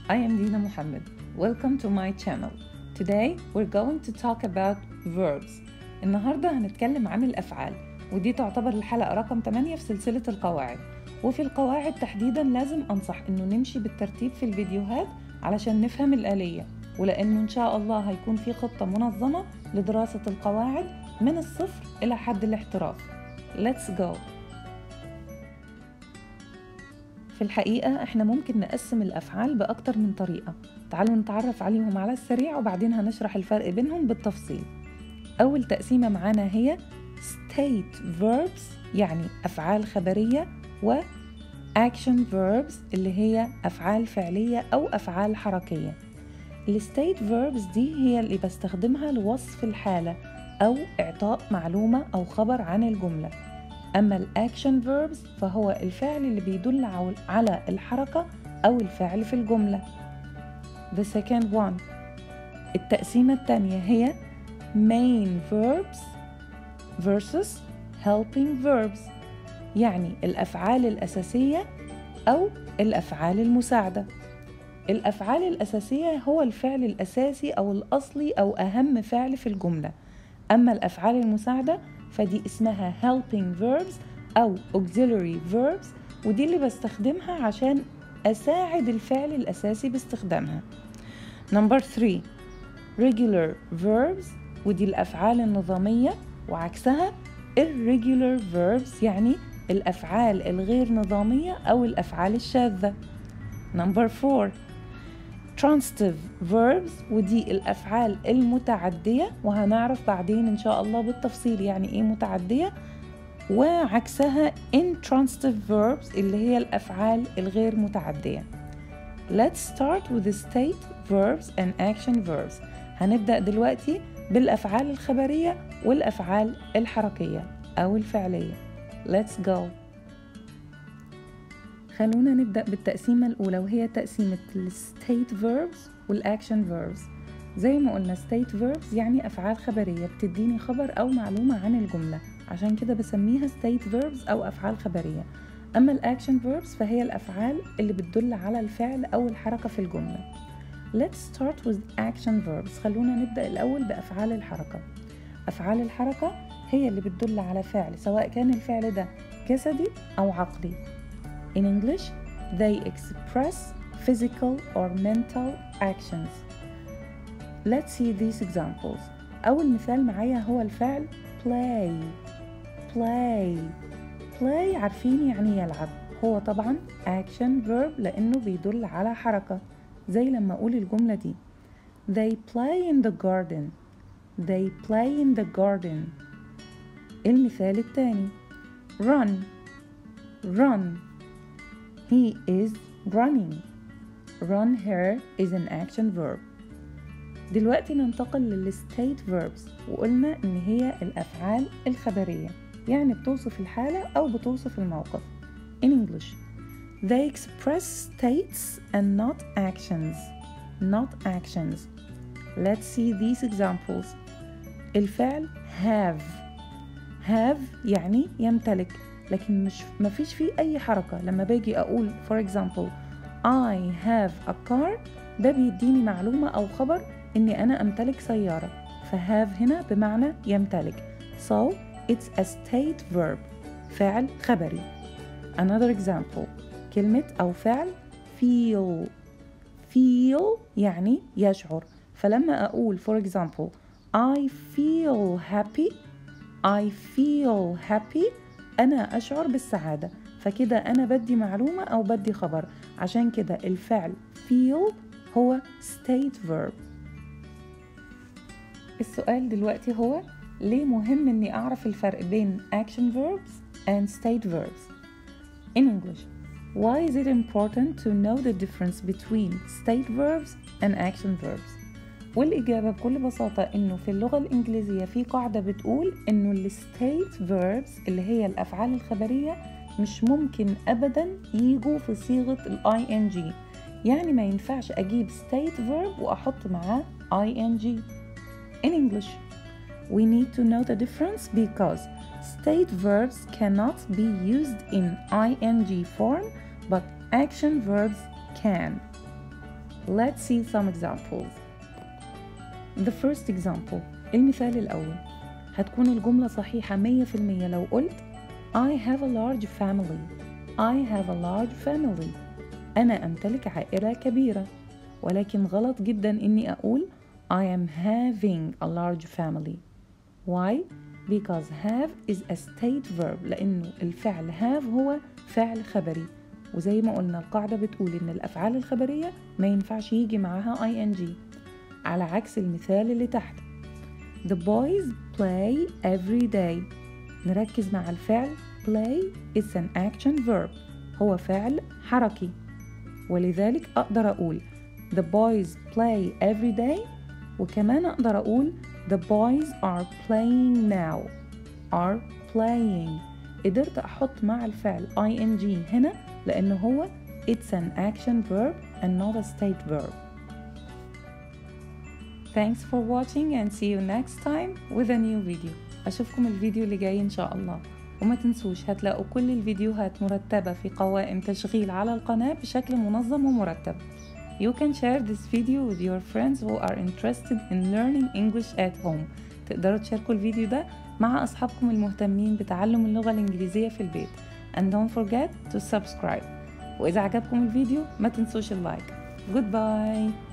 I am Dina Muhammad. Welcome to my channel. Today we're going to talk about verbs. النهاردة هنتكلم عن الأفعال ودي تعتبر الحلقة رقم 8 في سلسلة القواعد وفي القواعد تحديدا لازم أنصح إنه نمشي بالترتيب في الفيديوهات علشان نفهم الآلية ولأنه إن شاء الله هيكون في خطة منظمة لدراسة القواعد من الصفر إلى حد الاحتراف. Let's go! في الحقيقة احنا ممكن نقسم الأفعال بأكتر من طريقة تعالوا نتعرف عليهم على السريع وبعدين هنشرح الفرق بينهم بالتفصيل أول تقسيمة معانا هي state verbs يعني أفعال خبرية و action verbs اللي هي أفعال فعلية أو أفعال حركية الستيت verbs دي هي اللي بستخدمها لوصف الحالة أو إعطاء معلومة أو خبر عن الجملة أما الأكشن verbs فهو الفعل اللي بيدل على الحركة أو الفعل في الجملة The second one التقسيمة الثانية هي main verbs versus helping verbs يعني الأفعال الأساسية أو الأفعال المساعدة الأفعال الأساسية هو الفعل الأساسي أو الأصلي أو أهم فعل في الجملة أما الأفعال المساعدة فدي اسمها helping verbs أو auxiliary verbs ودي اللي بستخدمها عشان أساعد الفعل الأساسي باستخدامها Number 3 regular verbs ودي الأفعال النظامية وعكسها irregular verbs يعني الأفعال الغير نظامية أو الأفعال الشاذة Number 4 transitive verbs ودي الأفعال المتعدية وهنعرف بعدين إن شاء الله بالتفصيل يعني إيه متعدية وعكسها intransitive verbs اللي هي الأفعال الغير متعدية Let's start with the state verbs and action verbs هنبدأ دلوقتي بالأفعال الخبرية والأفعال الحركية أو الفعلية Let's go خلونا نبدأ بالتقسيمة الأولى وهي تقسيمة ال state verbs وال action verbs زي ما قلنا state verbs يعني أفعال خبرية بتديني خبر أو معلومة عن الجملة عشان كده بسميها state verbs أو أفعال خبرية أما ال action verbs فهي الأفعال اللي بتدل على الفعل أو الحركة في الجملة Let's start with action verbs خلونا نبدأ الأول بأفعال الحركة أفعال الحركة هي اللي بتدل على فعل سواء كان الفعل ده جسدي أو عقلي In English, they express physical or mental actions. Let's see these examples. أول مثال معايا هو الفعل play play play عارفين يعني يلعب هو طبعا action verb لأنه بيدل على حركة زي لما أقول الجملة دي They play in the garden They play in the garden المثال الثاني run run He is running. Run here is an action verb. دلوقتي ننتقل للستيت verbs وقلنا إن هي الأفعال الخبرية يعني بتوصف الحالة أو بتوصف الموقف. In English, they express states and not actions. Not actions. Let's see these examples. الفعل have. have يعني يمتلك لكن مش مفيش فيه أي حركة لما باجي أقول for example I have a car ده بيديني معلومة أو خبر إني أنا أمتلك سيارة فهاف هنا بمعنى يمتلك so it's a state verb فعل خبري another example كلمة أو فعل feel feel يعني يشعر فلما أقول for example I feel happy I feel happy أنا أشعر بالسعادة فكده أنا بدي معلومة أو بدي خبر عشان كده الفعل feel هو state verb السؤال دلوقتي هو ليه مهم إني أعرف الفرق بين action verbs and state verbs In English Why is it important to know the difference between state verbs and action verbs والإجابة بكل بساطة إنه في اللغة الإنجليزية في قاعدة بتقول إنه ال state verbs اللي هي الأفعال الخبرية مش ممكن أبدا يجوا في صيغة ال ing يعني ما ينفعش أجيب state verb وأحط معاه ing In English we need to know the difference because state verbs cannot be used in ing form but action verbs can Let's see some examples. The first example المثال الأول هتكون الجملة صحيحة 100% لو قلت I have a large family I have a large family أنا أمتلك عائلة كبيرة ولكن غلط جدا إني أقول I am having a large family Why? Because have is a state verb لأنه الفعل have هو فعل خبري وزي ما قلنا القاعدة بتقول إن الأفعال الخبرية ما ينفعش يجي معاها ing على عكس المثال اللي تحت The boys play every day نركز مع الفعل play is an action verb هو فعل حركي ولذلك أقدر أقول The boys play every day وكمان أقدر أقول The boys are playing now are playing قدرت أحط مع الفعل ing هنا لأنه هو It's an action verb and not a state verb Thanks for watching and see you next time with a new video أشوفكم الفيديو اللي جاي إن شاء الله وما تنسوش هتلاقوا كل الفيديوهات مرتبة في قوائم تشغيل على القناة بشكل منظم ومرتب You can share this video with your friends who are interested in learning English at home تقدروا تشاركوا الفيديو ده مع أصحابكم المهتمين بتعلم اللغة الإنجليزية في البيت and don't forget to subscribe وإذا عجبكم الفيديو ما تنسوش اللايك Goodbye